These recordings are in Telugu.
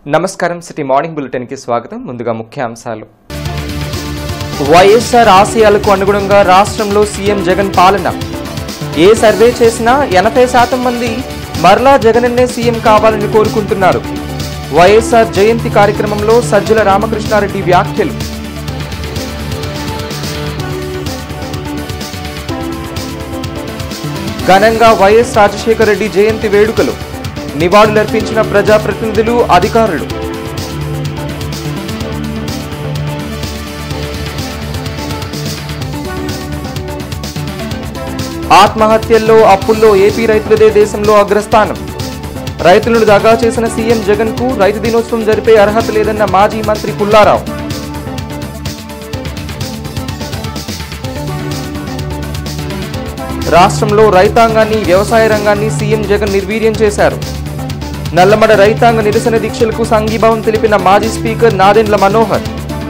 నమస్కారం సిటీ మార్నింగ్ బులెటిన్ కి స్వాగతం ముందుగా ముఖ్యాంశాలు వైఎస్ఆర్ ఆశయాలకు అనుగుణంగా రాష్ట్రంలో సీఎం జగన్ పాలన ఏ సర్వే చేసినా ఎనభై శాతం మంది మరలా జగనన్నే సీఎం కావాలని కోరుకుంటున్నారు వైఎస్ఆర్ జయంతి కార్యక్రమంలో సజ్జల రామకృష్ణారెడ్డి వ్యాఖ్యలు ఘనంగా వైఎస్ రాజశేఖర రెడ్డి జయంతి వేడుకలు నివాళులర్పించిన ప్రజాప్రతినిధులు అధికారులు ఆత్మహత్యల్లో అప్పుల్లో ఏపీ రైతులదే దేశంలో అగ్రస్థానం రైతులను దగా చేసిన సీఎం జగన్ కు రైతు దినోత్సవం జరిపే అర్హత లేదన్న మాజీ మంత్రి పుల్లారావు రాష్ట్రంలో రైతాంగాన్ని వ్యవసాయ రంగాన్ని సీఎం జగన్ నిర్వీర్యం చేశారు నల్లమడ రైతాంగ నిరసన దీక్షలకు సంఘీభావం తెలిపిన మాజీ స్పీకర్ నాదెండ్ల మనోహర్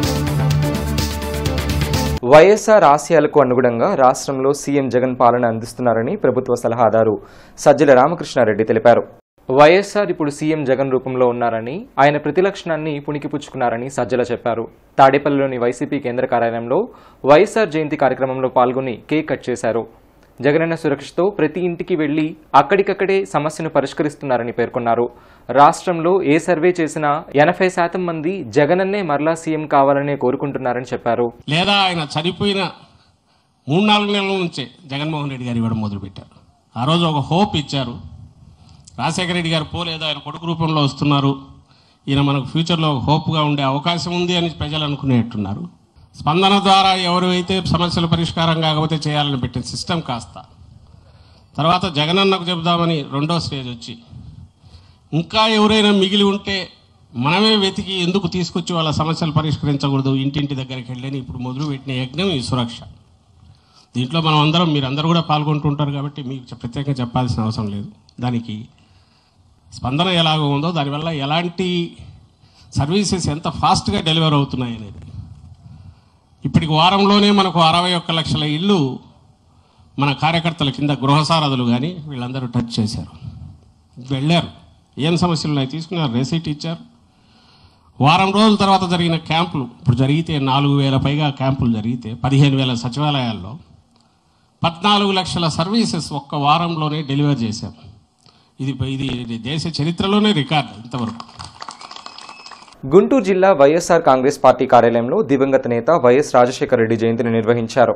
వైఎస్ఆర్ ఆశయాలకు అనుగుణంగా రాష్ట్రంలో సీఎం జగన్ పాలన అందిస్తున్నారని ప్రభుత్వ సలహాదారు సజ్జల రామకృష్ణారెడ్డి తెలిపారు వైఎస్ఆర్ ఇప్పుడు సీఎం జగన్ రూపంలో ఉన్నారని ఆయన ప్రతిలక్షణాన్ని పుణికిపుచ్చుకున్నారని సజ్జల చెప్పారు తాడేపల్లిలోని వైసీపీ కేంద్ర కార్యాలయంలో వైఎస్ఆర్ జయంతి కార్యక్రమంలో పాల్గొని కేక్ కట్ చేశారు జగనన్న సురక్షతో ప్రతి ఇంటికి వెళ్లి అక్కడికక్కడే సమస్యను పరిష్కరిస్తున్నారని పేర్కొన్నారు రాష్ట్రంలో ఏ సర్వే చేసినా ఎనభై శాతం మంది జగనన్నే మరలా సీఎం కావాలనే కోరుకుంటున్నారని చెప్పారు లేదా ఆయన చనిపోయిన మూడు నాలుగు నెలల నుంచే జగన్మోహన్ రెడ్డి గారు ఇవ్వడం మొదలుపెట్టారు ఆ రోజు ఒక హోప్ ఇచ్చారు రాజశేఖర రెడ్డి గారు పోలేదు ఆయన కొడుకు రూపంలో వస్తున్నారు ఈయన మనకు ఫ్యూచర్లో ఒక హోప్గా ఉండే అవకాశం ఉంది అని ప్రజలు అనుకునేట్టున్నారు స్పందన ద్వారా ఎవరైతే సమస్యలు పరిష్కారం కాకపోతే చేయాలని పెట్టిన సిస్టమ్ కాస్త తర్వాత జగనన్నకు చెబుదామని రెండో స్టేజ్ వచ్చి ఇంకా ఎవరైనా మిగిలి ఉంటే మనమే వెతికి ఎందుకు తీసుకొచ్చి వాళ్ళ సమస్యలు పరిష్కరించకూడదు ఇంటింటి దగ్గరికి వెళ్ళని ఇప్పుడు మొదలుపెట్టిన యజ్ఞం ఈ సురక్ష దీంట్లో మనం అందరం మీరు అందరూ కూడా పాల్గొంటుంటారు కాబట్టి మీకు చె- ప్రత్యేకంగా చెప్పాల్సిన అవసరం లేదు దానికి స్పందన ఎలాగో ఉందో దానివల్ల ఎలాంటి సర్వీసెస్ ఎంత ఫాస్ట్గా డెలివర్ అవుతున్నాయి అనేది ఇప్పటికి వారంలోనే మనకు అరవై ఒక్క లక్షల ఇల్లు మన కార్యకర్తల కింద గృహసారథులు కానీ వీళ్ళందరూ టచ్ చేశారు వెళ్ళారు ఏం సమస్యలు ఉన్నాయి తీసుకున్నారు రెసిట్ ఇచ్చారు వారం రోజుల తర్వాత జరిగిన క్యాంపులు ఇప్పుడు జరిగితే నాలుగు వేల పైగా క్యాంపులు జరిగితే పదిహేను వేల సచివాలయాల్లో పద్నాలుగు లక్షల సర్వీసెస్ ఒక్క వారంలోనే డెలివర్ చేశాం ఇది ఇది ఇది దేశ చరిత్రలోనే రికార్డు ఇంతవరకు గుంటూరు జిల్లా వైఎస్ఆర్ కాంగ్రెస్ పార్టీ కార్యాలయంలో దివంగత నేత వైఎస్ రాజశేఖర రెడ్డి జయంతిని నిర్వహించారు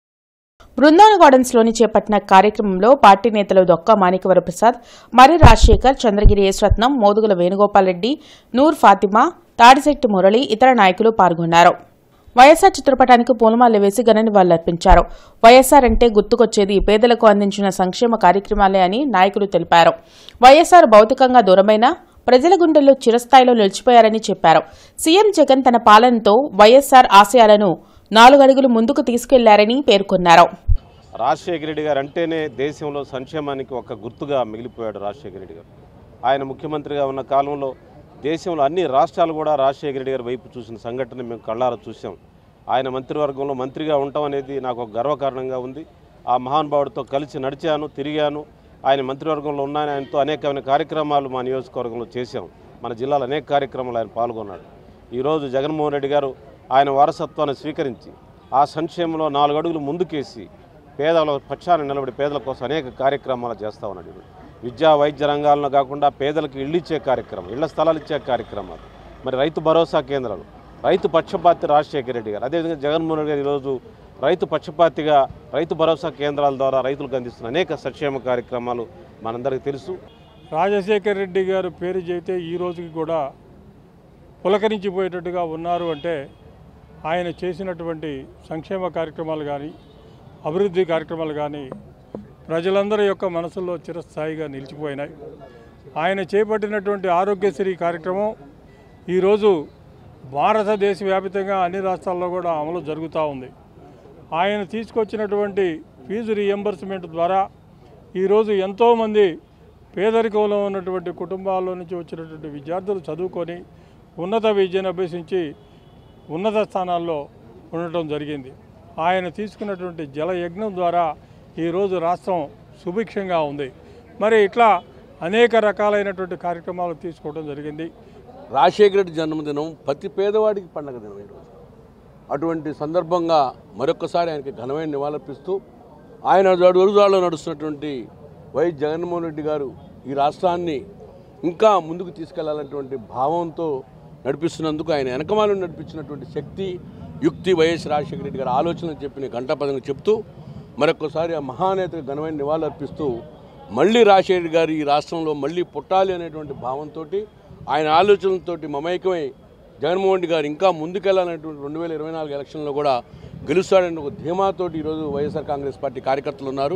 బృందావన గార్డెన్స్ లోని చేపట్టిన కార్యక్రమంలో పార్టీ నేతలు దొక్క మాణికవర ప్రసాద్ మరి రాజశేఖర్ చంద్రగిరి యేశ్వత్నం మోదుగుల వేణుగోపాల్ రెడ్డి నూర్ ఫాతిమా తాడిశెట్టి మురళి ఇతర నాయకులు పాల్గొన్నారు వైఎస్ఆర్ చిత్రపటానికి పూలమాల వేసి ఘన నివాళులర్పించారు వైఎస్ఆర్ అంటే గుర్తుకొచ్చేది పేదలకు అందించిన సంక్షేమ కార్యక్రమాలే అని నాయకులు తెలిపారు వైఎస్ఆర్ భౌతికంగా దూరమైన ప్రజల గుండెల్లో చిరస్థాయిలో నిలిచిపోయారని చెప్పారు సీఎం జగన్ తన పాలనతో వైఎస్ఆర్ ఆశయాలను నాలుగడుగులు ముందుకు తీసుకెళ్లారని పేర్కొన్నారు రాజశేఖర రెడ్డి గారు అంటేనే దేశంలో సంక్షేమానికి ఒక గుర్తుగా మిగిలిపోయాడు రాజశేఖర రెడ్డి గారు ఆయన ముఖ్యమంత్రిగా ఉన్న కాలంలో దేశంలో అన్ని రాష్ట్రాలు కూడా రాజశేఖర రెడ్డి గారి వైపు చూసిన సంఘటన మేము కళ్ళారా చూసాం ఆయన మంత్రివర్గంలో మంత్రిగా ఉండటం అనేది నాకు ఒక గర్వకారణంగా ఉంది ఆ మహానుభావుడితో కలిసి నడిచాను తిరిగాను ఆయన మంత్రివర్గంలో ఉన్నాను ఆయనతో అనేకమైన కార్యక్రమాలు మా నియోజకవర్గంలో చేశాం మన జిల్లాలో అనేక కార్యక్రమాలు ఆయన పాల్గొన్నాడు ఈరోజు జగన్మోహన్ రెడ్డి గారు ఆయన వారసత్వాన్ని స్వీకరించి ఆ సంక్షేమంలో నాలుగు అడుగులు ముందుకేసి పేదల పక్షాన నిలబడి పేదల కోసం అనేక కార్యక్రమాలు చేస్తూ ఉన్నాడు ఈరోజు. విద్యా వైద్య రంగాల్లో కాకుండా పేదలకు ఇళ్ళు ఇచ్చే కార్యక్రమం ఇళ్ల స్థలాలు ఇచ్చే కార్యక్రమాలు మరి రైతు భరోసా కేంద్రాలు రైతు పక్షపాతి రాజశేఖర రెడ్డి గారు అదేవిధంగా జగన్మోహన్ రెడ్డి గారు ఈరోజు రైతు పక్షపాతిగా రైతు భరోసా కేంద్రాల ద్వారా రైతులకు అందిస్తున్న అనేక సంక్షేమ కార్యక్రమాలు మనందరికీ తెలుసు రాజశేఖర రెడ్డి గారు పేరు చెబితే ఈ రోజుకి కూడా పులకరించిపోయేటట్టుగా ఉన్నారు అంటే ఆయన చేసినటువంటి సంక్షేమ కార్యక్రమాలు కానీ అభివృద్ధి కార్యక్రమాలు కానీ ప్రజలందరి యొక్క మనసుల్లో చిరస్థాయిగా నిలిచిపోయినాయి ఆయన చేపట్టినటువంటి ఆరోగ్యశ్రీ కార్యక్రమం ఈరోజు భారతదేశ వ్యాపితంగా అన్ని రాష్ట్రాల్లో కూడా అమలు జరుగుతూ ఉంది ఆయన తీసుకొచ్చినటువంటి ఫీజు రియంబర్స్మెంట్ ద్వారా ఈరోజు ఎంతోమంది పేదరికంలో ఉన్నటువంటి కుటుంబాల్లో నుంచి వచ్చినటువంటి విద్యార్థులు చదువుకొని ఉన్నత విద్యను అభ్యసించి ఉన్నత స్థానాల్లో ఉండటం జరిగింది ఆయన తీసుకున్నటువంటి జల యజ్ఞం ద్వారా ఈరోజు రాష్ట్రం సుభిక్షంగా ఉంది మరి ఇట్లా అనేక రకాలైనటువంటి కార్యక్రమాలు తీసుకోవడం జరిగింది రాజశేఖర రెడ్డి జన్మదినం ప్రతి పేదవాడికి పండగ దినం ఈరోజు అటువంటి సందర్భంగా మరొకసారి ఆయనకి ఘనమైన నివాళులర్పిస్తూ ఆయన అడుగుజాడలో నడుస్తున్నటువంటి వైఎస్ జగన్మోహన్ రెడ్డి గారు ఈ రాష్ట్రాన్ని ఇంకా ముందుకు తీసుకెళ్లాలన్నటువంటి భావంతో నడిపిస్తున్నందుకు ఆయన వెనకమాలను నడిపించినటువంటి శక్తి యుక్తి వైఎస్ రాజశేఖర రెడ్డి గారి ఆలోచనలు చెప్పిన గంటాపదంగా చెప్తూ మరొకసారి ఆ మహానేతకు ఘనమైన నివాళులర్పిస్తూ మళ్ళీ రాజశేఖర గారు ఈ రాష్ట్రంలో మళ్ళీ పుట్టాలి అనేటువంటి భావంతో ఆయన ఆలోచనలతోటి మమైకమై జగన్మోహన్ రెడ్డి గారు ఇంకా ముందుకెళ్లాలనేటువంటి రెండు వేల ఇరవై నాలుగు ఎలక్షన్లో కూడా గెలుస్తాడని ఒక ధీమాతోటి ఈరోజు వైఎస్ఆర్ కాంగ్రెస్ పార్టీ కార్యకర్తలు ఉన్నారు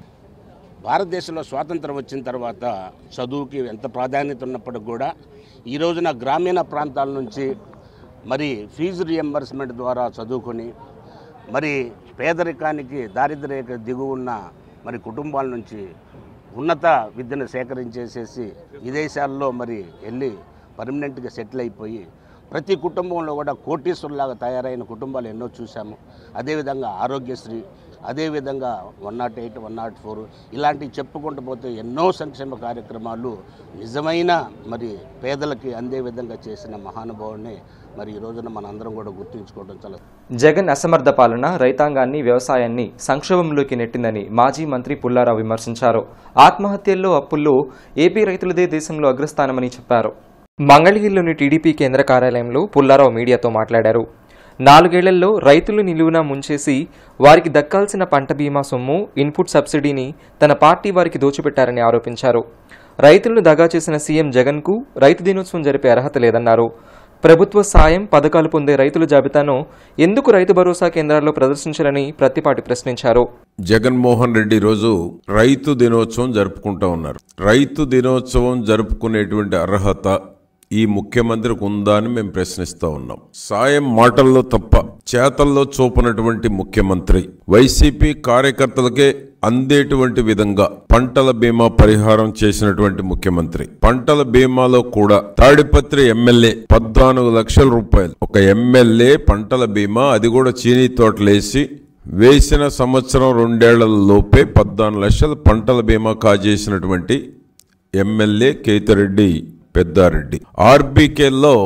భారతదేశంలో స్వాతంత్రం వచ్చిన తర్వాత చదువుకి ఎంత ప్రాధాన్యత ఉన్నప్పటికి కూడా ఈ రోజున గ్రామీణ ప్రాంతాల నుంచి మరి ఫీజు రియంబర్స్మెంట్ ద్వారా చదువుకొని మరి పేదరికానికి దారిద్ర్య దిగువ ఉన్న మరి కుటుంబాల నుంచి ఉన్నత విద్యను సేకరించేసేసి విదేశాల్లో మరి వెళ్ళి పర్మనెంట్గా సెటిల్ అయిపోయి ప్రతి కుటుంబంలో కూడా కోటీశ్వరులాగా తయారైన కుటుంబాలు ఎన్నో చూసాము అదేవిధంగా ఆరోగ్యశ్రీ అదేవిధంగా one nought eight one nought four ఇలాంటివి చెప్పుకుంటూ పోతే ఎన్నో సంక్షేమ కార్యక్రమాలు నిజమైన మరి పేదలకి అందే విధంగా చేసిన మహానుభావుని మరి ఈ రోజున మనందరం కూడా గుర్తుంచుకోవడం చాలా జగన్ అసమర్థ పాలన రైతాంగాన్ని వ్యవసాయాన్ని సంక్షోభంలోకి నెట్టిందని మాజీ మంత్రి పుల్లారావు విమర్శించారు ఆత్మహత్యల్లో అప్పుల్లో ఏపీ రైతులదే దేశంలో అగ్రస్థానమని చెప్పారు మంగళగిరిలోని టీడీపీ కేంద్ర కార్యాలయంలో పుల్లారావు మీడియాతో మాట్లాడారు నాలుగేళ్లలో రైతులు నిలువునా ముంచేసి వారికి దక్కాల్సిన పంట బీమా సొమ్ము ఇన్పుట్ సబ్సిడీని తన పార్టీ వారికి దోచిపెట్టారని ఆరోపించారు రైతులను దగా చేసిన సీఎం జగన్కు రైతు దినోత్సవం జరిపే అర్హత లేదన్నారు ప్రభుత్వ సాయం పథకాలు పొందే రైతుల జాబితాను ఎందుకు రైతు భరోసా కేంద్రాల్లో ప్రదర్శించాలని ప్రత్తిపాటి ప్రశ్నించారు జగన్మోహన్ రెడ్డి రోజు రైతు దినోత్సవం జరుపుకుంటా ఉన్నారు రైతు దినోత్సవం జరుపుకునేటువంటి అర్హత ఈ ముఖ్యమంత్రికి ఉందా అని మేము ప్రశ్నిస్తా ఉన్నాం సాయం మాటల్లో తప్ప చేతల్లో చూపనటువంటి ముఖ్యమంత్రి వైసీపీ కార్యకర్తలకే అందేటువంటి విధంగా పంటల బీమా పరిహారం చేసినటువంటి ముఖ్యమంత్రి పంటల బీమాలో కూడా తాడిపత్రి ఎమ్మెల్యే పద్నాలుగు లక్షల రూపాయలు ఒక ఎమ్మెల్యే పంటల బీమా అది కూడా చీనీ తోటలేసి వేసిన సంవత్సరం రెండేళ్ల లోపే పద్నాలుగు లక్షల పంటల బీమా కాజేసినటువంటి ఎమ్మెల్యే కేతిరెడ్డి పెద్దారెడ్డి ఆర్బీకేలో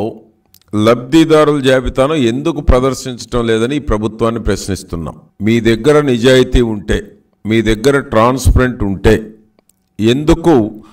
లబ్ధిదారుల జాబితాను ఎందుకు ప్రదర్శించడం లేదని ఈ ప్రభుత్వాన్ని ప్రశ్నిస్తున్నాం మీ దగ్గర నిజాయితీ ఉంటే మీ దగ్గర ట్రాన్స్పరెంట్ ఉంటే ఎందుకు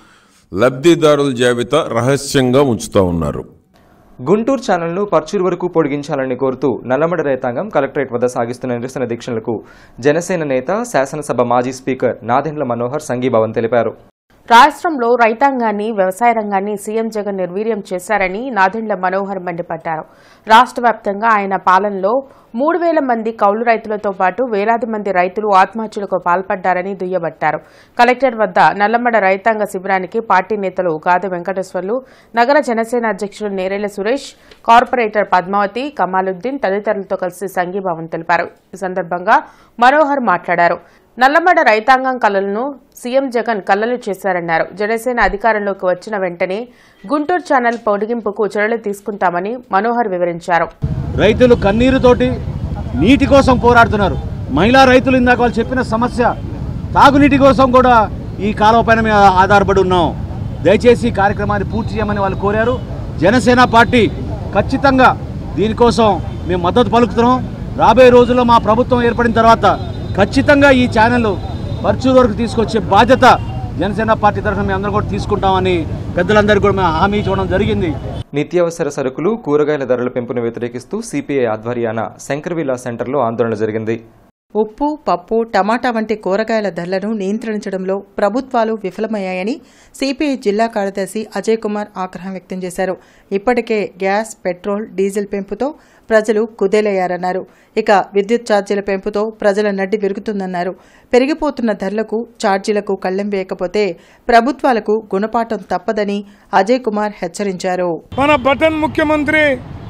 లబ్ధిదారుల జాబితా రహస్యంగా ఉంచుతా ఉన్నారు గుంటూరు ఛానల్ను పర్చూరు వరకు పొడిగించాలని కోరుతూ నల్లమడ రైతాంగం కలెక్టరేట్ వద్ద సాగిస్తున్న నిరసన దీక్షలకు జనసేన నేత శాసనసభ మాజీ స్పీకర్ నాదెండ్ల మనోహర్ సంఘీభావం తెలిపారు రాష్ట్రంలో రైతాంగాన్ని వ్యవసాయ రంగాన్ని సీఎం జగన్ నిర్వీర్యం చేశారని నాదెండ్ల మనోహర్ మండిపడ్డారు రాష్ట్ర వ్యాప్తంగా ఆయన పాలనలో మూడు వేల మంది కౌలు రైతులతో పాటు వేలాది మంది రైతులు ఆత్మహత్యలకు పాల్పడ్డారని దుయ్యబట్టారు కలెక్టర్ వద్ద నల్లమడ రైతాంగ శిబిరానికి పార్టీ నేతలు గాద వెంకటేశ్వర్లు నగర జనసేన అధ్యక్షులు నేరేళ్ల సురేష్ కార్పొరేటర్ పద్మావతి కమాలుద్దీన్ తదితరులతో కలిసి సంఘీభావం తెలిపారు ఈ సందర్భంగా మనోహర్ మాట్లాడారు నల్లమడ రైతాంగం కలలను సీఎం జగన్ కల్లలు చేశారన్నారు జనసేన అధికారంలోకి వచ్చిన వెంటనే గుంటూరు ఛానల్ పొడిగింపుకు చర్యలు తీసుకుంటామని మనోహర్ వివరించారు రైతులు కన్నీరుతోటి నీటి కోసం పోరాడుతున్నారు మహిళా రైతులు ఇందాక వాళ్ళు చెప్పిన సమస్య తాగునీటి కోసం కూడా ఈ కాలువ పైన మేము ఆధారపడి ఉన్నాం దయచేసి ఈ కార్యక్రమాన్ని పూర్తి చేయమని వాళ్ళు కోరారు జనసేన పార్టీ ఖచ్చితంగా దీనికోసం మేము మద్దతు పలుకుతున్నాం రాబోయే రోజుల్లో మా ప్రభుత్వం ఏర్పడిన తర్వాత ఖచ్చితంగా ఈ ఛానల్ పర్చూరు వరకు తీసుకొచ్చే బాధ్యత జనసేన పార్టీ తరఫున మేము అందరం కూడా తీసుకుంటామని పెద్దలందరికీ కూడా మేము హామీ ఇవ్వడం జరిగింది నిత్యావసర సరుకులు కూరగాయల ధరల పెంపును వ్యతిరేకిస్తూ సిపిఐ ఆధ్వర్యాన శంకర్విలా సెంటర్లో ఆందోళన జరిగింది ఉప్పు పప్పు టమాటా వంటి కూరగాయల ధరలను నియంత్రించడంలో ప్రభుత్వాలు విఫలమయ్యాయని సిపిఐ జిల్లా కార్యదర్శి అజయ్ కుమార్ ఆగ్రహం వ్యక్తం చేశారు ఇప్పటికే గ్యాస్ పెట్రోల్ డీజిల్ పెంపుతో ప్రజలు కుదేలయ్యారన్నారు ఇక విద్యుత్ ఛార్జీల పెంపుతో ప్రజల నడ్డి విరుగుతుందన్నారు పెరిగిపోతున్న ధరలకు ఛార్జీలకు కళ్ళెం వేయకపోతే ప్రభుత్వాలకు గుణపాఠం తప్పదని అజయ్ కుమార్ హెచ్చరించారు మన బటన్ ముఖ్యమంత్రి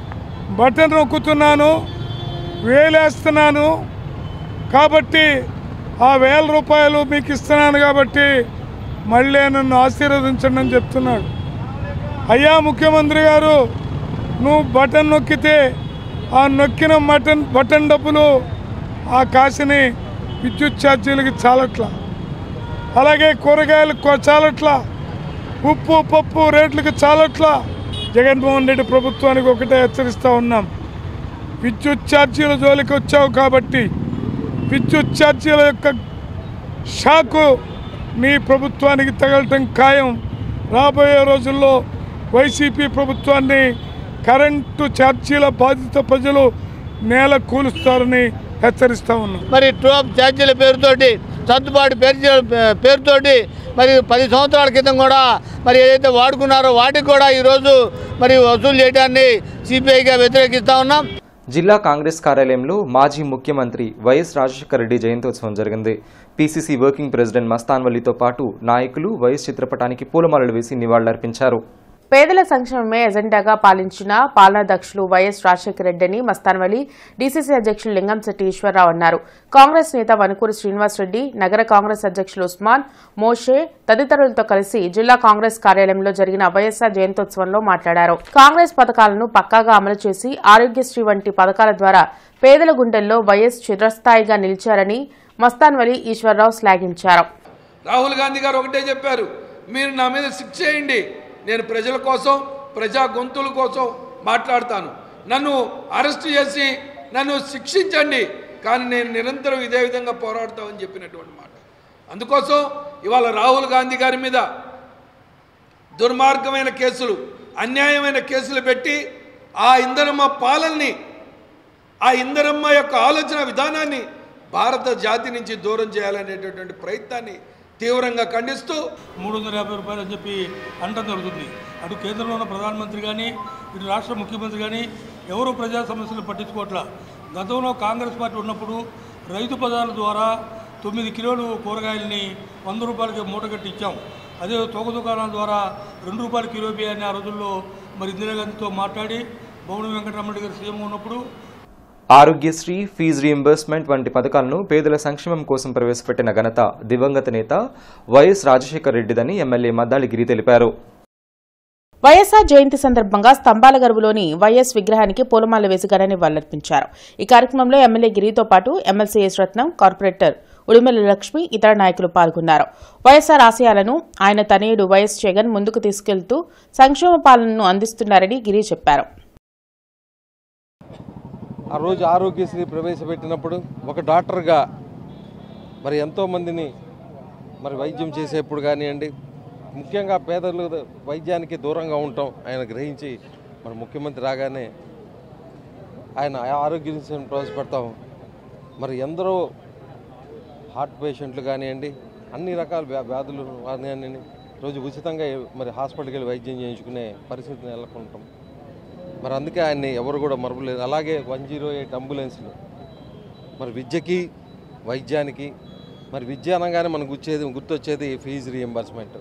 బటన్ నొక్కుతున్నాను వేలేస్తున్నాను కాబట్టి ఆ వేల రూపాయలు మీకు ఇస్తున్నాను కాబట్టి మళ్ళీ నన్ను ఆశీర్వదించండి అని చెప్తున్నాడు అయ్యా ముఖ్యమంత్రి గారు నువ్వు బటన్ నొక్కితే ఆ నొక్కిన మటన్ బటన్ డబ్బులు ఆ కాసిని విద్యుత్ ఛార్జీలకి చాలట్లా అలాగే కూరగాయలకు చాలట్లా ఉప్పు పప్పు రేట్లకి చాలట్లా జగన్మోహన్ రెడ్డి ప్రభుత్వానికి ఒకటే హెచ్చరిస్తూ ఉన్నాం విద్యుత్ ఛార్జీల జోలికి వచ్చావు కాబట్టి విద్యుత్ ఛార్జీల యొక్క షాకు మీ ప్రభుత్వానికి తగలటం ఖాయం రాబోయే రోజుల్లో వైసీపీ ప్రభుత్వాన్ని కరెంటు ఛార్జీల బాధిత ప్రజలు నేల కూలుస్తారని హెచ్చరిస్తా ఉన్నాం మరి ట్రోప్ ఛార్జీల పేరుతోటి సర్దుబాటు పేరు పేరుతోటి మరి పది సంవత్సరాల క్రితం కూడా మరి ఏదైతే వాడుకున్నారో వాటికి కూడా ఈరోజు మరి వసూలు చేయడాన్ని సిపిఐగా వ్యతిరేకిస్తా ఉన్నాం జిల్లా కాంగ్రెస్ కార్యాలయంలో మాజీ ముఖ్యమంత్రి వైఎస్ రాజశేఖర రెడ్డి జయంతోత్సవం జరిగింది పీసీసీ వర్కింగ్ ప్రెసిడెంట్ మస్తాన్ వలీతో పాటు నాయకులు వైఎస్ చిత్రపటానికి పూలమాలలు వేసి నివాళులర్పించారు పేదల సంక్షేమమే ఎజెండాగా పాలించిన పాలనాధ్యక్షులు వైఎస్ రాజశేఖర రెడ్డిని మస్తాన్వలి డీసీసీ అధ్యక్షులు లింగంశెట్టి ఈశ్వరరావు అన్నారు కాంగ్రెస్ నేత వనుకూరు శ్రీనివాసరెడ్డి నగర కాంగ్రెస్ అధ్యక్షులు ఉస్మాన్ మోషే తదితరులతో కలిసి జిల్లా కాంగ్రెస్ కార్యాలయంలో జరిగిన వైఎస్ఆర్ జయంతోత్సవంలో మాట్లాడారు కాంగ్రెస్ పథకాలను పక్కాగా అమలు చేసి ఆరోగ్యశ్రీ వంటి పథకాల ద్వారా పేదల గుండెల్లో వైఎస్ చిరస్థాయిగా నిలిచారని మస్తాన్వలి ఈశ్వరరావు శ్లాఘించారు రాహుల్ గాంధీ గారు ఒకటే చెప్పారు మీరు నా మీద శిక్ష చేయండి నేను ప్రజల కోసం ప్రజా గొంతుల కోసం మాట్లాడతాను నన్ను అరెస్ట్ చేసి నన్ను శిక్షించండి కానీ నేను నిరంతరం ఇదే విధంగా పోరాడతామని చెప్పినటువంటి మాట అందుకోసం ఇవాళ రాహుల్ గాంధీ గారి మీద దుర్మార్గమైన కేసులు అన్యాయమైన కేసులు పెట్టి ఆ ఇందరమ్మ పాలనని ఆ ఇందరమ్మ యొక్క ఆలోచన విధానాన్ని భారత జాతి నుంచి దూరం చేయాలనేటటువంటి ప్రయత్నాన్ని తీవ్రంగా ఖండిస్తూ మూడు వందల యాభై రూపాయలు అని చెప్పి అంటం జరుగుతుంది అటు కేంద్రంలో ఉన్న ప్రధానమంత్రి కానీ ఇటు రాష్ట్ర ముఖ్యమంత్రి కానీ ఎవరు ప్రజా సమస్యలు పట్టించుకోవట్లా గతంలో కాంగ్రెస్ పార్టీ ఉన్నప్పుడు రైతు పదాల ద్వారా తొమ్మిది కిలోలు కూరగాయలని వంద రూపాయలకి మూట కట్టి ఇచ్చాం అదే తోక దుకాణాల ద్వారా రెండు రూపాయల కిలో బియ్యాన్ని ఆ రోజుల్లో మరి ఇందిరాగాంధీతో మాట్లాడి బొమ్మడి వెంకటరామరెడ్డి గారు సీఎం ఉన్నప్పుడు ఆరోగ్యశ్రీ ఫీజు రీయింబర్స్మెంట్ వంటి పథకాలను పేదల సంక్షేమం కోసం ప్రవేశపెట్టిన ఘనత దివంగత నేత వైఎస్ రాజశేఖర రెడ్డిదని ఎమ్మెల్యే మద్దాలి గిరి తెలిపారు వైఎస్ఆర్ జయంతి సందర్భంగా స్తంభాల గరువులోని వైఎస్ విగ్రహానికి పూలమాల వేసి ఘన నివాళులర్పించారు ఈ కార్యక్రమంలో ఎమ్మెల్యే గిరితో పాటు MLC S Ratnam corporator Udimela Lakshmi ఇతర నాయకులు పాల్గొన్నారు వైఎస్ఆర్ ఆశయాలను ఆయన తనయుడు వైఎస్ జగన్ ముందుకు తీసుకెళ్తూ సంక్షేమ పాలనను అందిస్తున్నారని గిరి చెప్పారు ఆ రోజు ఆరోగ్యశ్రీ ప్రవేశపెట్టినప్పుడు ఒక డాక్టర్గా మరి ఎంతోమందిని మరి వైద్యం చేసేప్పుడు కానివ్వండి ముఖ్యంగా పేదలు వైద్యానికి దూరంగా ఉంటాం ఆయన గ్రహించి మన ముఖ్యమంత్రి రాగానే ఆయన ఆరోగ్యశ్రీ ప్రవేశపెడతాం మరి ఎందరో హార్ట్ పేషెంట్లు కానివ్వండి అన్ని రకాల వ్యా వ్యాధులు కానివ్వండి రోజు ఉచితంగా మరి హాస్పిటల్కి వెళ్ళి వైద్యం చేయించుకునే పరిస్థితిని నెలకొంటాం మరి అందుకే ఆయన్ని ఎవరు కూడా మరపలేదు అలాగే వన్ జీరో ఎయిట్ అంబులెన్స్లు మరి విద్యకి వైద్యానికి మరి విద్య అనగానే మనకు గుర్చేది గుర్తొచ్చేది ఫీజు రీఎంబర్స్మెంట్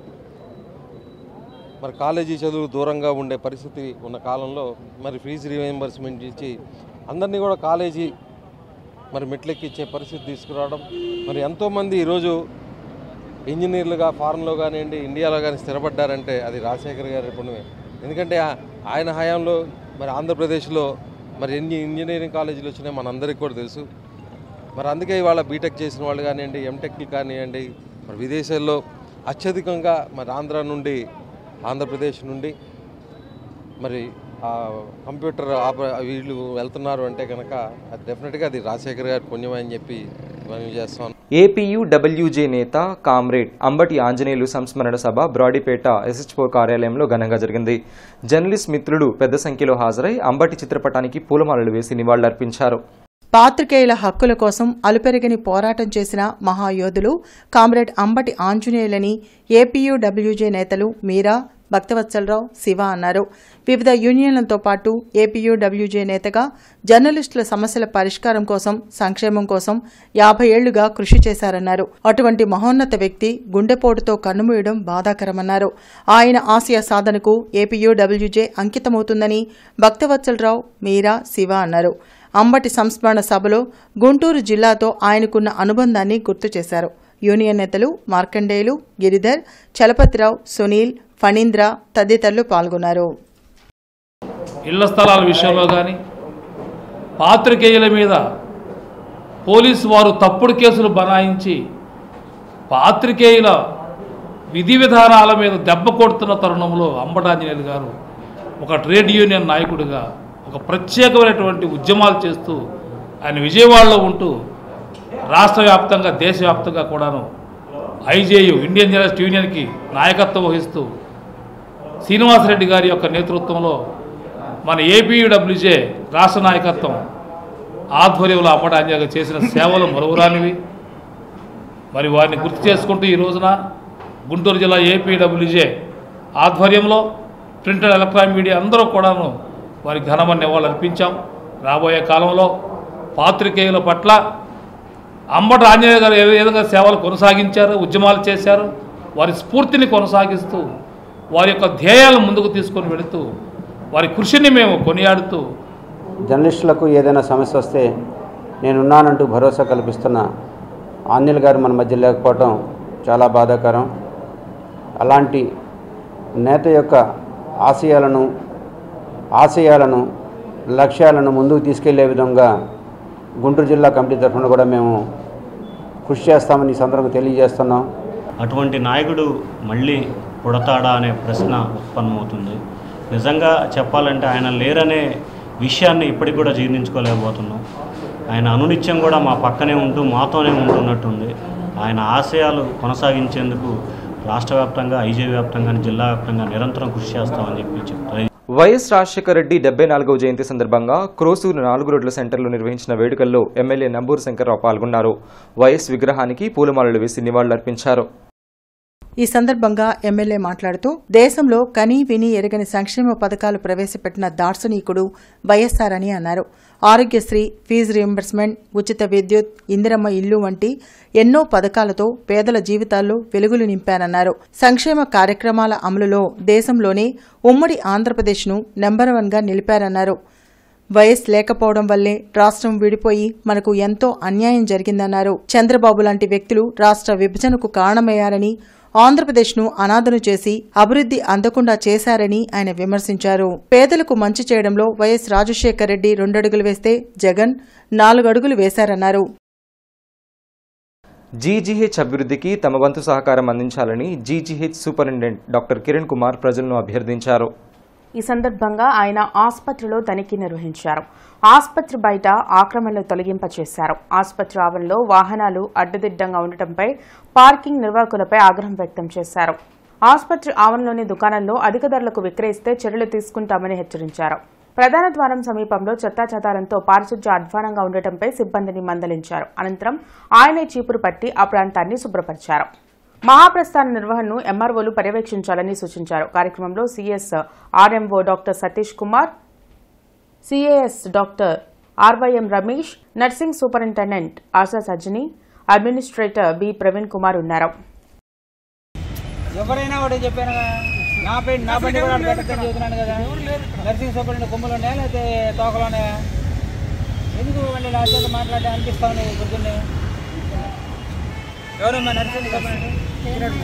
మరి కాలేజీ చదువు దూరంగా ఉండే పరిస్థితి ఉన్న కాలంలో మరి ఫీజు రీఎంబర్స్మెంట్ ఇచ్చి అందరినీ కూడా కాలేజీ మరి మెట్లెక్కిచ్చే పరిస్థితి తీసుకురావడం మరి ఎంతోమంది ఈరోజు ఇంజనీర్లుగా ఫారెన్లో కానివ్వండి ఇండియాలో కానీ స్థిరపడ్డారంటే అది రాజశేఖర్ గారి పుణ్యమే ఎందుకంటే ఆ- ఆయన హయాంలో మరి ఆంధ్రప్రదేశ్లో మరి ఎన్ని ఇంజనీరింగ్ కాలేజీలు వచ్చినాయి మనందరికీ కూడా తెలుసు మరి అందుకే ఇవాళ బీటెక్ చేసిన వాళ్ళు కానివ్వండి ఎంటెక్లు కానివ్వండి మరి విదేశాల్లో అత్యధికంగా మరి ఆంధ్ర నుండి ఆంధ్రప్రదేశ్ నుండి మరి ఆ కంప్యూటర్ ఆప వీళ్ళు వెళ్తున్నారు అంటే కనుక అది డెఫినెట్గా అది రాజశేఖర్ గారి పుణ్యమే అని చెప్పి మనం చేస్తాం ఏపీయు డబ్ల్యూజే నేత కామ్రేడ్ అంబటి ఆంజనేయులు సంస్మరణ సభ బ్రాడీపేట ఎస్హెచ్ఓ కార్యాలయంలో ఘనంగా జరిగింది జర్నలిస్ట్ మిత్రులు పెద్ద సంఖ్యలో హాజరై అంబటి చిత్రపటానికి పూలమాలలు వేసి నివాళులర్పించారు పాత్రికేయుల హక్కుల కోసం అలుపెరగని పోరాటం చేసిన మహాయోధులు కామ్రేడ్ అంబటి ఆంజనేయులని ఏపీయూడబ్ల్యూజే నేతలు మీరా భక్తవత్సలరావు శివ అన్నారు వివిధ యూనియన్లతో పాటు ఏపీయూడబ్ల్యూజే నేతగా జర్నలిస్టుల సమస్యల పరిష్కారం కోసం సంక్షేమం కోసం యాభై ఏళ్లుగా కృషి చేశారన్నారు అటువంటి మహోన్నత వ్యక్తి గుండెపోటుతో కన్నుమూయడం బాధాకరమన్నారు ఆయన ఆశయ సాధనకు ఏపీయూడబ్ల్యూజే అంకితమవుతుందని భక్తవత్సలరావు మీరా శివ అన్నారు అంబటి సంస్మరణ సభలో గుంటూరు జిల్లాతో ఆయనకున్న అనుబంధాన్ని గుర్తు చేశారు యూనియన్ నేతలు మార్కండేయులు గిరిధర్ చలపతిరావు సునీల్ ఫణీంద్ర తదితరులు పాల్గొన్నారు ఇళ్ల స్థలాల విషయంలో కానీ పాత్రికేయుల మీద పోలీసు వారు తప్పుడు కేసులు బనాయించి పాత్రికేయుల విధి విధానాల మీద దెబ్బ కొడుతున్న తరుణంలో అంబటాంజనేయులు గారు ఒక ట్రేడ్ యూనియన్ నాయకుడిగా ఒక ప్రత్యేకమైనటువంటి ఉద్యమాలు చేస్తూ ఆయన విజయవాడలో ఉంటూ రాష్ట్ర వ్యాప్తంగా దేశవ్యాప్తంగా కూడాను ఐజేయు ఇండియన్ జర్నలిస్ట్ యూనియన్కి నాయకత్వం వహిస్తూ శ్రీనివాసరెడ్డి గారి యొక్క నేతృత్వంలో మన ఏపీయూడబ్ల్యూజే రాష్ట్ర నాయకత్వం ఆధ్వర్యంలో అప్పటాంజాగా చేసిన సేవలు మరువురానివి మరి వారిని గుర్తు చేసుకుంటూ ఈ రోజున గుంటూరు జిల్లా ఏపీడబ్ల్యూజే ఆధ్వర్యంలో ప్రింట్ అండ్ ఎలక్ట్రానిక్ మీడియా అందరూ కూడాను వారికి ఘనమైన నివాళులు అర్పించాం రాబోయే కాలంలో పాత్రికేయుల పట్ల అంబట ఆంజనేయ గారు ఏ విధంగా సేవలు కొనసాగించారు ఉద్యమాలు చేశారు వారి స్ఫూర్తిని కొనసాగిస్తూ వారి యొక్క ధ్యేయాలను ముందుకు తీసుకొని వెళుతూ వారి కృషిని మేము కొనియాడుతూ జర్నలిస్టులకు ఏదైనా సమస్య వస్తే నేనున్నానంటూ భరోసా కల్పిస్తున్న ఆంజల్ గారు మన మధ్య లేకపోవటం చాలా బాధాకరం అలాంటి నేత యొక్క ఆశయాలను ఆశయాలను లక్ష్యాలను ముందుకు తీసుకెళ్లే విధంగా గుంటూరు జిల్లా కమిటీ తరఫున కూడా మేము కృషి చేస్తామని ఈ సందర్భంగా తెలియజేస్తున్నాం అటువంటి నాయకుడు మళ్ళీ పుడతాడా అనే ప్రశ్న ఉత్పన్నమవుతుంది నిజంగా చెప్పాలంటే ఆయన లేరనే విషయాన్ని ఇప్పటికి కూడా జీర్ణించుకోలేకపోతున్నాం ఆయన అనునిత్యం కూడా మా పక్కనే ఉంటూ మాతోనే ఉంటున్నట్టుంది ఆయన ఆశయాలు కొనసాగించేందుకు రాష్ట్ర వ్యాప్తంగా ఐజీ వ్యాప్తంగా జిల్లా వ్యాప్తంగా నిరంతరం కృషి చేస్తామని చెప్పి చెప్తారు వైఎస్ రాజశేఖర రెడ్డి డెబ్బై నాలుగవ జయంతి సందర్భంగా క్రోసూరు నాలుగు రోడ్ల సెంటర్లో నిర్వహించిన వేడుకల్లో ఎమ్మెల్యే నంబూరు శంకర్రావు పాల్గొన్నారు వైఎస్ విగ్రహానికి పూలమాలలు వేసి నివాళులర్పించారు ఈ సందర్భంగా ఎమ్మెల్యే మాట్లాడుతూ దేశంలో కనీ విని ఎరగని సంక్షేమ పథకాలు ప్రవేశపెట్టిన దార్శనికుడు వైఎస్ఆర్ అని అన్నారు ఆరోగ్యశ్రీ ఫీజు రియంబర్స్మెంట్ ఉచిత విద్యుత్ ఇందిరమ్మ ఇల్లు వంటి ఎన్నో పథకాలతో పేదల జీవితాల్లో వెలుగులు నింపారన్నారు సంక్షేమ కార్యక్రమాల అమలులో దేశంలోనే ఉమ్మడి ఆంధ్రప్రదేశ్ను నెంబర్ వన్గా నిలిపారన్నారు వైఎస్ లేకపోవడం వల్లే రాష్ట్రం విడిపోయి మనకు ఎంతో అన్యాయం జరిగిందన్నారు చంద్రబాబు లాంటి వ్యక్తులు రాష్ట్ర విభజనకు కారణమయ్యారని ఆంధ్రప్రదేశ్ను అనాథను చేసి అభివృద్ధి అందకుండా చేశారని ఆయన విమర్శించారు పేదలకు మంచి చేయడంలో వైఎస్ రాజశేఖర్ రెడ్డి రెండడుగులు వేస్తే జగన్ నాలుగడుగులు వేశారన్నారు జీజీహెచ్ అభివృద్ధికి తమ వంతు సహకారం అందించాలని GGH superintendent doctor Kiran Kumar ప్రజలను అభ్యర్థించారు ఈ సందర్భంగా ఆయన ఆసుపత్రిలో తనిఖీ నిర్వహించారు ఆసుపత్రి బయట ఆక్రమణలు తొలగింపచేశారు ఆసుపత్రి ఆవరణలో వాహనాలు అడ్డదిడ్డంగా ఉండటంపై పార్కింగ్ నిర్వాహకులపై ఆగ్రహం వ్యక్తం చేశారు ఆసుపత్రి ఆవరణలోని దుకాణాల్లో అధిక ధరలకు విక్రయిస్తే చర్యలు తీసుకుంటామని హెచ్చరించారు ప్రధాన ద్వారం సమీపంలో చెత్తాచెదారంతో పారిశుధ్య అధ్వానంగా ఉండటంపై సిబ్బందిని మందలించారు అనంతరం ఆయనే చీపురు పట్టి ఆ ప్రాంతాన్ని శుభ్రపరిచారు మహాప్రస్థాన నిర్వహణను ఎంఆర్ఓలు పర్యవేక్షించాలని సూచించారు కార్యక్రమంలో CS RMO doctor Satish Kumar CAS doctor RYM Ramesh nursing superintendent Asha Sajjani administrator B Praveen Kumar ఉన్నారు ఎవరైనా ఒకటి చెప్పాను కదా నా పెయింట్ నా బండి కూడా పెట్టద్దని చెబుతున్నాను కదా నర్సింగ్ సూపరింటెండెంట్ కొమ్ములు ఉన్నాయా లేకపోతే తోకలు ఉన్నాయా ఎందుకు మళ్ళీ నా చేత మాట్లాడే అనిపిస్తావు నువ్వు పొద్దున్నే ఎవరమ్మా నర్సింగ్ సూపరింటెండెంట్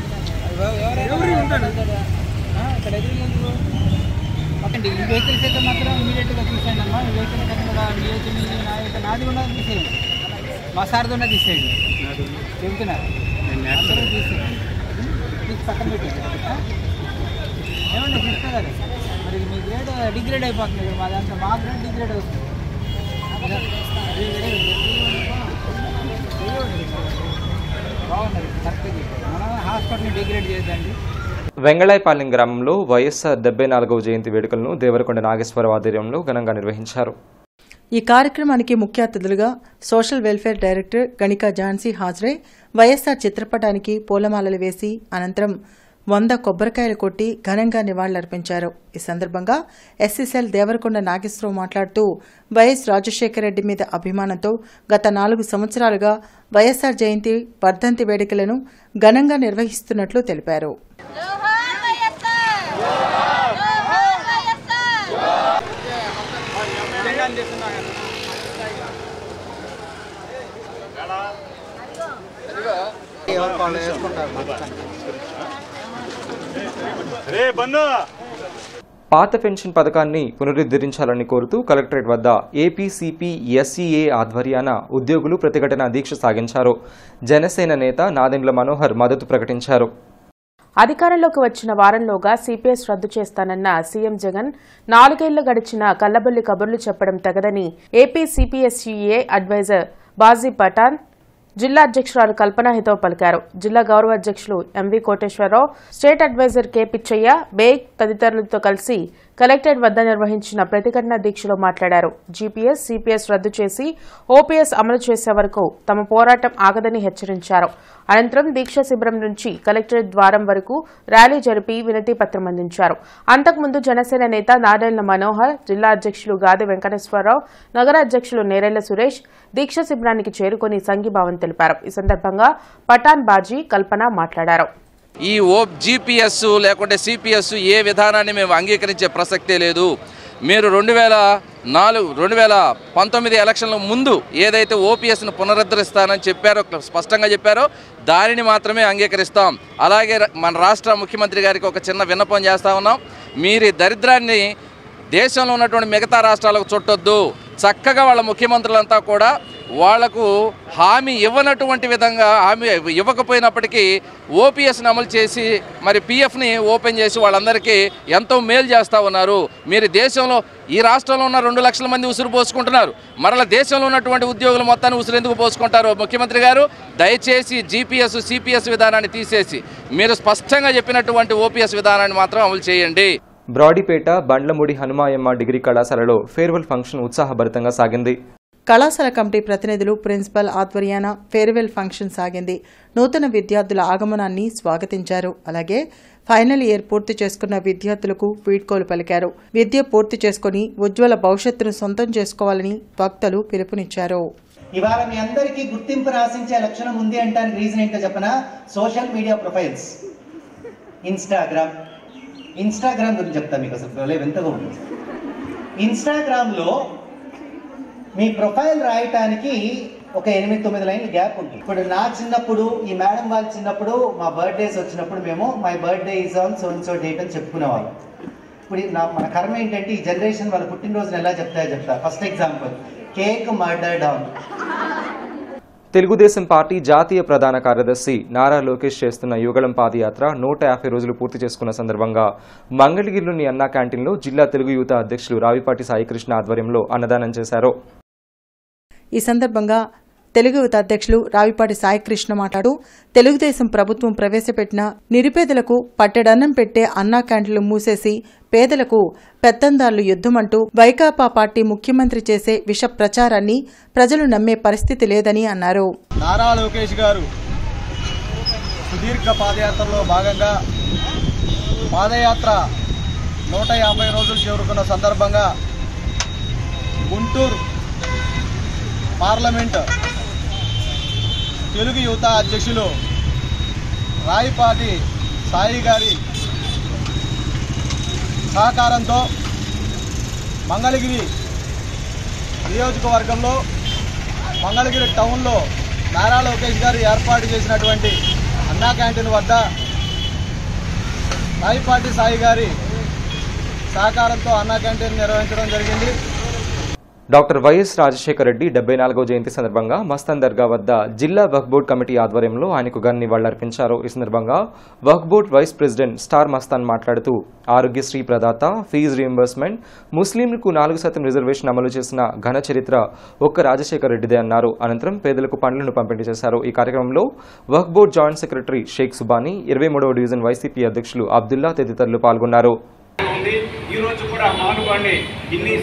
ఇక్కడ ఎదురు ఓకే ఈ వెహికల్స్ అయితే మాత్రం ఇమీడియట్గా తీసేయండి అమ్మా ఈ వెహికల్స్ అయితే కూడా మీ అయితే మీ నా అయితే నాది కూడా తీసేయండి మా సార్ది కూడా తీసేయండి చెబుతున్నారు అందరూ తీసేయండి తీసి పక్కన పెట్టండి ఆ? ఏమండి కృష్ణ గారు మరి మీ గ్రేడ్ డిగ్రేడ్ అయిపోతుంది ఇప్పుడు మా దాంట్లో మా గ్రేడ్ డిగ్రేడ్ అవుతుంది బాగున్నది కరెక్ట్గా చెప్పారు మనం హాస్పిటల్ని డిగ్రేడ్ చేయొద్దండి వెంగళాయపాలెం గ్రామంలో వైఎస్ఆర్ డెబ్బై నాలుగవ జయంతి వేడుకలను దేవరకొండ నాగేశ్వరరావు ఆధ్వర్యంలో ఘనంగా నిర్వహించారు ఈ కార్యక్రమానికి ముఖ్య అతిథులుగా social welfare director Ganika Jhansi హాజరై వైఎస్ఆర్ చిత్రపటానికి పూలమాలలు వేసి అనంతరం వంద కొబ్బరికాయలు కొట్టి ఘనంగా నివాళులర్పించారు ఈ సందర్భంగా ఎస్ఎస్ఎల్ దేవరకొండ నాగేశ్వరరావు మాట్లాడుతూ వైఎస్ రాజశేఖర రెడ్డి మీద అభిమానంతో గత నాలుగు సంవత్సరాలుగా వైఎస్ఆర్ జయంతి వర్ధంతి వేడుకలను ఘనంగా నిర్వహిస్తున్నట్లు తెలిపారు పాత పెన్షన్ పథకాన్ని పునరుద్ధరించాలని కోరుతూ కలెక్టరేట్ వద్ద ఏపీసీపీ ఎస్ఈఏ ఆధ్వర్యాన ఉద్యోగులు ప్రతిఘటన దీక్ష సాగించారు జనసేన నేత నాదెండ్ల మనోహర్ మద్దతు ప్రకటించారు అధికారంలోకి వచ్చిన వారంలోగా సిపిఎస్ రద్దు చేస్తానన్న సీఎం జగన్ నాలుగేళ్లు గడిచిన కల్లబొల్లి కబుర్లు చెప్పడం తగదని AP CPSUA adviser Baji Pathan జిల్లా అధ్యక్షురాలు కల్పన హితవు పలికారు జిల్లా గౌరవ అధ్యక్షులు MV Koteswararao state adviser K Pichaiah Baig తదితరులతో కలిసి కలెక్టరేట్ వద్ద నిర్వహించిన ప్రతిఘటన దీక్షలో మాట్లాడారు జీపీఎస్ సిపిఎస్ రద్దు చేసి ఓపీఎస్ అమలు చేసే వరకు తమ పోరాటం ఆగదని హెచ్చరించారు అనంతరం దీక్ష శిబిరం నుంచి కలెక్టరేట్ ద్వారం వరకు ర్యాలీ జరిపి వినతి పత్రం అందించారు అంతకుముందు జనసేన నేత నారాయణ మనోహర్ జిల్లా అధ్యక్షులు గాది వెంకటేశ్వరరావు నగర అధ్యక్షులు నేరెళ్ల సురేష్ దీక్ష శిబిరానికి చేరుకుని సంఘీభావం తెలిపారు ఈ సందర్భంగా పఠాన్ బాజీ కల్పన మాట్లాడారు ఈ ఓ జీపీఎస్ లేకుంటే సిపిఎస్ ఏ విధానాన్ని మేము అంగీకరించే ప్రసక్తే లేదు మీరు రెండు వేల నాలుగు రెండు వేల పంతొమ్మిది ఎలక్షన్ల ముందు ఏదైతే ఓపీఎస్ను పునరుద్ధరిస్తానని చెప్పారో స్పష్టంగా చెప్పారో దానిని మాత్రమే అంగీకరిస్తాం అలాగే ర- మన రాష్ట్ర ముఖ్యమంత్రి గారికి ఒక చిన్న విన్నపం చేస్తా ఉన్నాం మీరు ఈ దరిద్రాన్ని దేశంలో ఉన్నటువంటి మిగతా రాష్ట్రాలకు చుట్టొద్దు చక్కగా వాళ్ళ ముఖ్యమంత్రులంతా కూడా వాళ్లకు హామీ ఇవ్వనటువంటి విధంగా హామీ ఇవ్వకపోయినప్పటికీ ఓపీఎస్ని అమలు చేసి మరి పీఎఫ్ని ఓపెన్ చేసి వాళ్ళందరికీ ఎంతో మేలు చేస్తూ ఉన్నారు మీరు దేశంలో ఈ రాష్ట్రంలో ఉన్న రెండు లక్షల మంది ఉసురు పోసుకుంటున్నారు మరలా దేశంలో ఉన్నటువంటి ఉద్యోగులు మొత్తాన్ని ఉసురు ఎందుకు పోసుకుంటారు ముఖ్యమంత్రి గారు దయచేసి జీపీఎస్ సిపిఎస్ విధానాన్ని తీసేసి మీరు స్పష్టంగా చెప్పినటువంటి ఓపీఎస్ విధానాన్ని మాత్రం అమలు చేయండి బ్రాడీపేట బండ్లమూడి హనుమాయమ్మ డిగ్రీ కళాశాలలో ఫేర్వెల్ ఫంక్షన్ ఉత్సాహభరితంగా సాగింది కళాశాల కమిటీ ప్రతినిధులు ప్రిన్సిపల్ ఆధ్వర్యాన ఫేర్వెల్ ఫంక్షన్ సాగింది నూతన విద్యార్థుల ఆగమనాన్ని స్వాగతించారు అలాగే ఫైనల్ ఇయర్ పూర్తి చేసుకున్న విద్యార్థులకు వీడ్కోలు పలికారు విద్య పూర్తి చేసుకుని ఉజ్వల భవిష్యత్తును సొంతం చేసుకోవాలని వక్తలు పిలుపునిచ్చారు ఇవాళ మీ అందరికీ గుర్తింపు రాసించే లక్షణం ఉంది అంటానికి రీజన్ ఏంటో చెప్పనా social media profiles Instagram Instagram గురించి చెప్తా మీకు అసలు భలే వింతగా ఉంటుంది ఇన్స్టాగ్రామ్లో మీ ప్రొఫైల్ రాయటానికి ఒక ఎనిమిది తొమ్మిది లైన్లు గ్యాప్ ఉంటుంది ఇప్పుడు నా చిన్నప్పుడు ఈ మేడం వాళ్ళు చిన్నప్పుడు మా బర్త్డేస్ వచ్చినప్పుడు మేము my birthday is on so so date అని చెప్పుకునేవాళ్ళం ఇప్పుడు ఈ నా మన కర్మ ఏంటంటే ఈ జనరేషన్ వాళ్ళ పుట్టినరోజున ఎలా చెప్తాయో చెప్తా ఫస్ట్ ఎగ్జాంపుల్ కేక్ మర్డర్ డౌన్ తెలుగుదేశం పార్టీ జాతీయ ప్రధాన కార్యదర్శి నారా లోకేష్ చేస్తున్న యుగళం పాదయాత్ర నూట యాభై రోజులు పూర్తి చేసుకున్న సందర్భంగా మంగళగిరిలోని అన్నా క్యాంటీన్లో జిల్లా తెలుగు యువత అధ్యక్షులు రావిపాటి సాయికృష్ణ ఆధ్వర్యంలో అన్నదానం చేశారు ఈ సందర్భంగా తెలుగు యువత అధ్యక్షులు రావిపాటి సాయికృష్ణ మాట్లాడు తెలుగుదేశం ప్రభుత్వం ప్రవేశపెట్టిన నిరుపేదలకు పట్టెడన్నం పెట్టే అన్నా క్యాంటీన్లు మూసేసి పేదలకు పెత్తందారులు యుద్ధమంటూ వైకాపా పార్టీ ముఖ్యమంత్రి చేసే విష ప్రచారాన్ని ప్రజలు నమ్మే పరిస్థితి లేదని అన్నారు నారా లోకేష్ గారు సుదీర్ఘ పాదయాత్రలో భాగంగా పాదయాత్ర నూట యాభై రోజులు చేరుకున్న సందర్భంగా గుంటూరు పార్లమెంట్ తెలుగు యువత అధ్యక్షులు రాయిపాటి సాయి గారి సహకారంతో మంగళగిరి నియోజకవర్గంలో మంగళగిరి టౌన్లో నారా లోకేష్ గారు ఏర్పాటు చేసినటువంటి అన్నా క్యాంటీన్ వద్ద రాయిపాటి సాయి గారి సహకారంతో అన్నా క్యాంటీన్ నిర్వహించడం జరిగింది డాక్టర్ వైఎస్ రాజశేఖర రెడ్డి డెబ్బై నాలుగో జయంతి సందర్భంగా మస్తాన్ దర్గా వద్ద జిల్లా వక్ఫ్ బోర్డు కమిటీ ఆధ్వర్యంలో ఆయనకు గన్ నివాళులర్పించారు ఈ సందర్భంగా వక్ఫ్ బోర్డు వైస్ ప్రెసిడెంట్ స్టార్ మస్తాన్ మాట్లాడుతూ ఆరోగ్యశ్రీ ప్రదాత ఫీజు రీయింబర్స్మెంట్ ముస్లింలకు నాలుగు శాతం రిజర్వేషన్ అమలు చేసిన ఘన చరిత్ర ఒక్క రాజశేఖర రెడ్డిదే అన్నారు అనంతరం పేదలకు పండ్లను పంపిణీ చేశారు ఈ కార్యక్రమంలో Waqf board joint secretary Sheikh Subani ఇరవై మూడవ డివిజన్ వైసీపీ అధ్యక్షులు అబ్దుల్లా తదితరులు పాల్గొన్నారు ఉంది ఈ రోజు కూడా మానుకోండి ఇన్ని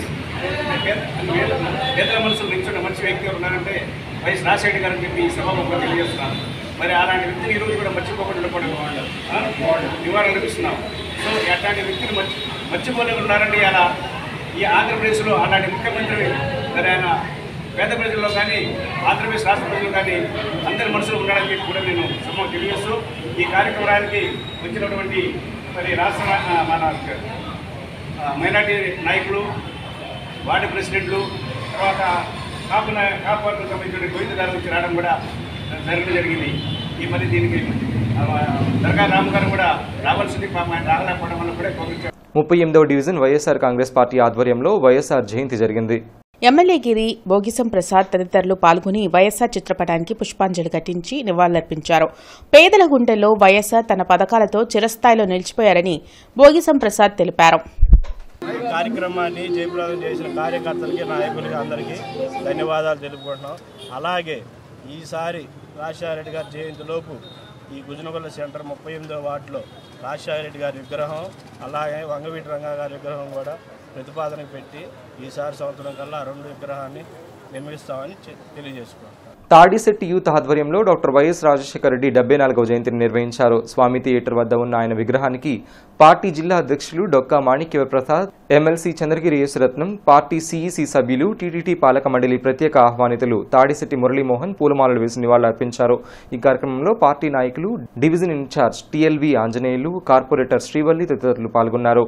పేదల మనసులు నిల్చున్న మంచి వ్యక్తి ఎవరు ఉన్నారంటే వైఎస్ రాజశేఖర గారు అని చెప్పి ఈ సభలో తెలియజేస్తున్నాను మరి అలాంటి వ్యక్తిని ఈ రోజు కూడా మర్చిపోకుండా ఉండకూడదు ఆ? నివారణ లభిస్తున్నాం సో అట్లాంటి వ్యక్తిని మర్చి మర్చిపోలేకుండా ఉన్నారండి అలా ఈ ఆంధ్రప్రదేశ్లో అలాంటి ముఖ్యమంత్రి మరి ఆయన పేద ప్రజల్లో కానీ ఆంధ్రప్రదేశ్ రాష్ట్ర ప్రజలు కానీ అందరి మనసులో ఉండాలని చెప్పి కూడా నేను సభ తెలియజేస్తూ ఈ కార్యక్రమానికి వచ్చినటువంటి మరి రాష్ట్ర ఆ, మన ఆ, మైనార్టీ నాయకులు వార్డు ప్రెసిడెంట్లు తర్వాత కాపు నా- కాపు వర్గం సంబంధించిన గోవిందగారు వచ్చి రావడం కూడా జరగడం జరిగింది ఈ మరి దీనికి ఆ, దర్గా రామ్ గారు కూడా రావాల్సింది పాపం ఆయన రాగలేకపోవడం వల్ల కూడా కోపించారు ముప్పై ఎనిమిదవ డివిజన్ వైఎస్ఆర్ కాంగ్రెస్ పార్టీ ఆధ్వర్యంలో వైఎస్ఆర్ జయంతి జరిగింది ఎమ్మెల్యే గిరి భోగిసం ప్రసాద్ తదితరులు పాల్గొని వైఎస్సార్ చిత్రపటానికి పుష్పాంజలి ఘటించి నివాళులర్పించారు పేదల గుండెల్లో వైఎస్సార్ తన పథకాలతో చిరస్థాయిలో నిలిచిపోయారని భోగిసం ప్రసాద్ తెలిపారు ఈ కార్యక్రమాన్ని జయప్రదం చేసిన కార్యకర్తలకి నాయకులకి అందరికీ ధన్యవాదాలు తెలుపుకుంటున్నాం అలాగే ఈసారి రాజశేఖర రెడ్డి గారి జయంతిలోపు ఈ గుజనగొల్ల సెంటర్ ముప్పై ఎనిమిదో వార్డులో రాజశేఖర రెడ్డి గారి విగ్రహం అలాగే వంగవీటి రంగా గారి విగ్రహం కూడా ప్రతిపాదనకు పెట్టి ఈసారి సంవత్సరం కల్లా ఆ రెండు విగ్రహాన్ని నిర్మిస్తామని చె- తెలియజేసుకున్నాం తాడిశెట్టి యూత్ ఆధ్వర్యంలో డాక్టర్ వైఎస్ రాజశేఖర రెడ్డి డెబ్బై నాలుగవ జయంతిని నిర్వహించారు స్వామి థియేటర్ వద్ద ఉన్న ఆయన విగ్రహానికి పార్టీ జిల్లా అధ్యక్షులు Dokka Manikya Prasad MLC Chandragiri Yesuratnam party CEC సభ్యులు టీటీటీ పాలక మండలి ప్రత్యేక ఆహ్వానితులు తాడిశెట్టి మురళీమోహన్ పూలమాలలు వేసి నివాళులర్పించారు ఈ కార్యక్రమంలో పార్టీ నాయకులు division incharge TLV Anjaneyulu corporator Srivalli తదితరులు పాల్గొన్నారు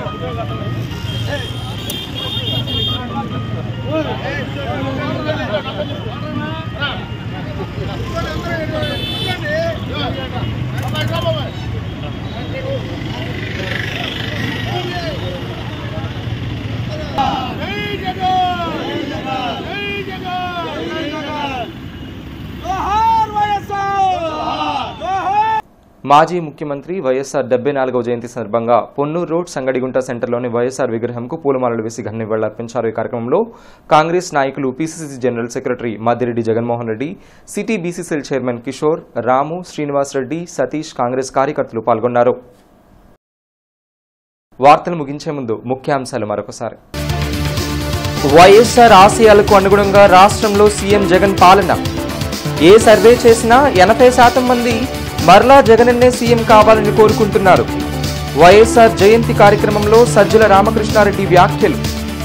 మాజీ ముఖ్యమంత్రి వైఎస్ఆర్ డెబ్బై నాలుగవ జయంతి సందర్భంగా పొన్నూరు రోడ్ సంగడిగుంట సెంటర్లోని వైఎస్ఆర్ విగ్రహంకు పూలమాలలు వేసి ఘన నివాళులర్పించారు ఈ కార్యక్రమంలో కాంగ్రెస్ నాయకులు PCC general secretary Maddireddy Jaganmohan Reddy city BCCL chairman Kishore Ramu Srinivas Reddy Satish Congress కార్యకర్తలు పాల్గొన్నారు వార్తలు ముగించే ముందు ముఖ్యాంశాలు మరొకసారి వైఎస్ఆర్ ఆశయాలకు అనుగుణంగా రాష్ట్రంలో సీఎం జగన్ పాలన ఏ సర్వే చేసినా ఎనభై శాతం మంది మరలా జగనన్నే సీఎం కావాలని కోరుకుంటున్నారు వైఎస్ఆర్ జయంతి కార్యక్రమంలో సజ్జల రామకృష్ణారెడ్డి వ్యాఖ్యలు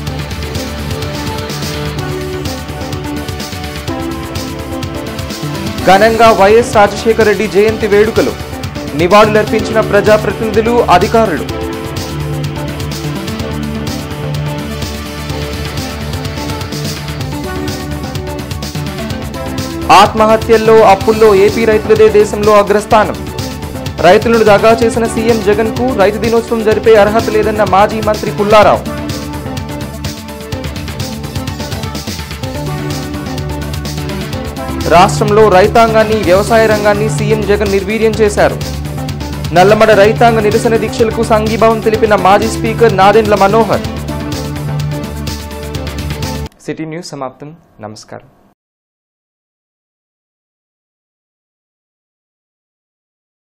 ఘనంగా వైఎస్ రాజశేఖర రెడ్డి జయంతి వేడుకలు నివాళులర్పించిన ప్రజాప్రతినిధులు అధికారులు ఆత్మహత్యల్లో అప్పుల్లో ఏపీ రైతులదే దేశంలో అగ్రస్థానం రైతులను దగా చేసిన సీఎం జగన్ కు రైతు దినోత్సవం జరిపే అర్హత లేదన్న మాజీ మంత్రి పుల్లారావు రాష్ట్రంలో రైతాంగాన్ని వ్యవసాయ రంగాన్ని సీఎం జగన్ నిర్వీర్యం చేశారు నల్లమడ రైతాంగ నిరసన దీక్షలకు సంఘీభావం తెలిపిన మాజీ speaker Nadendla Manohar city news సమాప్తం నమస్కారం